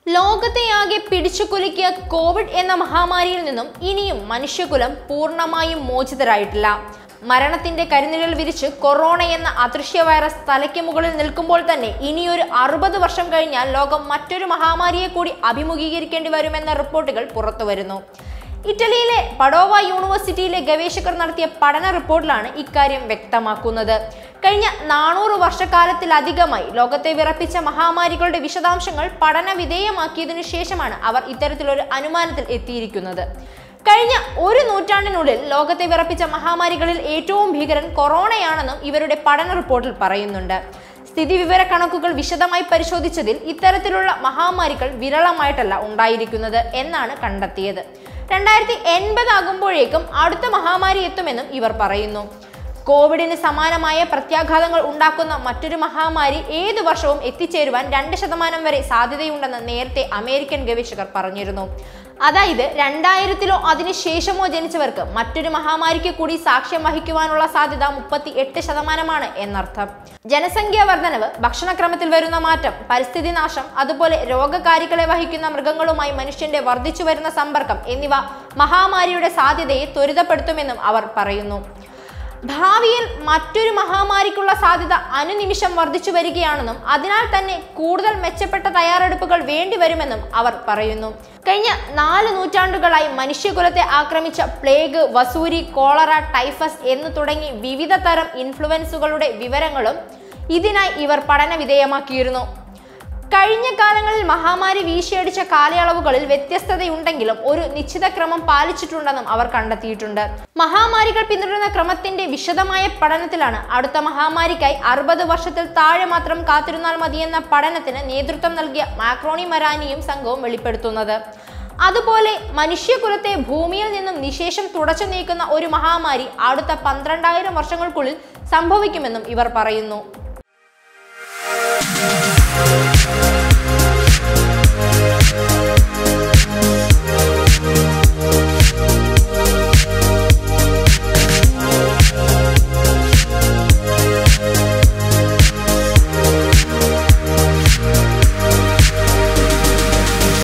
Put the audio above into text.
ലോകത്തെയാകെ പിടിച്ചുകുലുക്കിയ Covid എന്ന മഹാമാരിയിൽ നിന്നും ഇനിയും മനുഷ്യകുലം പൂർണ്ണമായും മോചിതരായിട്ടില്ല മരണത്തിന്റെ കരിനിഴൽ വിരിച്ച് കൊറോണ എന്ന അദൃശ്യ വൈറസ് തലയ്ക്ക് മുകളിൽ നിൽക്കുമ്പോൾ തന്നെ ഇനിയൊരു അറുപത് വർഷം കഴിഞ്ഞാൽ ലോകം മറ്റൊരു മഹാമാരിയെ കൂടി അഭിമുഖീകരിക്കേണ്ടി വരുമെന്ന റിപ്പോർട്ടുകൾ പുറത്തുവരുന്നു ഇറ്റലിയിലെ പഡോവ യൂണിവേഴ്സിറ്റിയിലെ ഗവേഷകർ നടത്തിയ പഠന റിപ്പോർട്ടിലാണ് ഇക്കാര്യം വ്യക്തമാക്കുന്നത് കഴിഞ്ഞ നാനൂറ് വർഷക്കാലത്തിലധികമായി ലോകത്തെ വിറപ്പിച്ച മഹാമാരികളുടെ വിശദാംശങ്ങൾ പഠന വിധേയമാക്കിയതിനു ശേഷമാണ് അവർ ഇത്തരത്തിലൊരു അനുമാനത്തിൽ എത്തിയിരിക്കുന്നത് കഴിഞ്ഞ ഒരു നൂറ്റാണ്ടിനുള്ളിൽ ലോകത്തെ വിറപ്പിച്ച മഹാമാരികളിൽ ഏറ്റവും ഭീകരൻ കൊറോണയാണെന്നും ഇവരുടെ പഠന റിപ്പോർട്ടിൽ പറയുന്നുണ്ട് സ്ഥിതിവിവര കണക്കുകൾ വിശദമായി പരിശോധിച്ചതിൽ ഇത്തരത്തിലുള്ള മഹാമാരികൾ വിരളമായിട്ടല്ല ഉണ്ടായിരിക്കുന്നത് എന്നാണ് കണ്ടെത്തിയത് രണ്ടായിരത്തി എൺപതാകുമ്പോഴേക്കും അടുത്ത മഹാമാരി എത്തുമെന്നും ഇവർ പറയുന്നു കോവിഡിന് സമാനമായ പ്രത്യാഘാതങ്ങൾ ഉണ്ടാക്കുന്ന മറ്റൊരു മഹാമാരി ഏതു വർഷവും എത്തിച്ചേരുവാൻ രണ്ട് ശതമാനം വരെ സാധ്യതയുണ്ടെന്ന് നേരത്തെ അമേരിക്കൻ ഗവേഷകർ പറഞ്ഞിരുന്നു അതായത് രണ്ടായിരത്തിലോ അതിനുശേഷമോ ജനിച്ചവർക്ക് മറ്റൊരു മഹാമാരിക്ക് കൂടി സാക്ഷ്യം വഹിക്കുവാനുള്ള സാധ്യത മുപ്പത്തി എട്ട് ശതമാനമാണ് എന്നർത്ഥം ജനസംഖ്യാ വർധനവ് ഭക്ഷണക്രമത്തിൽ വരുന്ന മാറ്റം പരിസ്ഥിതി നാശം അതുപോലെ രോഗകാരികളെ വഹിക്കുന്ന മൃഗങ്ങളുമായി മനുഷ്യന്റെ വർദ്ധിച്ചു വരുന്ന സമ്പർക്കം എന്നിവ മഹാമാരിയുടെ സാധ്യതയെ ത്വരിതപ്പെടുത്തുമെന്നും അവർ പറയുന്നു ഭാവിയിൽ മറ്റൊരു മഹാമാരിക്കുള്ള സാധ്യത അനുനിമിഷം വർദ്ധിച്ചു വരികയാണെന്നും അതിനാൽ തന്നെ കൂടുതൽ മെച്ചപ്പെട്ട തയ്യാറെടുപ്പുകൾ വേണ്ടിവരുമെന്നും അവർ പറയുന്നു കഴിഞ്ഞ നാല് നൂറ്റാണ്ടുകളായി മനുഷ്യകുലത്തെ ആക്രമിച്ച പ്ലേഗ് വസൂരി കോളറ ടൈഫസ് എന്നു തുടങ്ങി വിവിധ തരം ഇൻഫ്ലുവൻസുകളുടെ വിവരങ്ങളും ഇതിനായി ഇവർ പഠന വിധേയമാക്കിയിരുന്നു കഴിഞ്ഞ കാലങ്ങളിൽ മഹാമാരി വീശിയടിച്ച കാലയളവുകളിൽ വ്യത്യസ്തതയുണ്ടെങ്കിലും ഒരു നിശ്ചിത ക്രമം പാലിച്ചിട്ടുണ്ടെന്നും അവർ കണ്ടെത്തിയിട്ടുണ്ട് മഹാമാരികൾ പിന്തുടരുന്ന ക്രമത്തിന്റെ വിശദമായ പഠനത്തിലാണ് അടുത്ത മഹാമാരിക്കായി അറുപത് വർഷത്തിൽ താഴെ മാത്രം കാത്തിരുന്നാൽ മതിയെന്ന പഠനത്തിന് നേതൃത്വം നൽകിയ മാക്രോണി മരാനിയും സംഘവും വെളിപ്പെടുത്തുന്നത് അതുപോലെ മനുഷ്യകുലത്തെ ഭൂമിയിൽ നിന്നും നിശേഷം തുടച്ചു നീക്കുന്ന ഒരു മഹാമാരി അടുത്ത പന്ത്രണ്ടായിരം വർഷങ്ങൾക്കുള്ളിൽ സംഭവിക്കുമെന്നും ഇവർ പറയുന്നു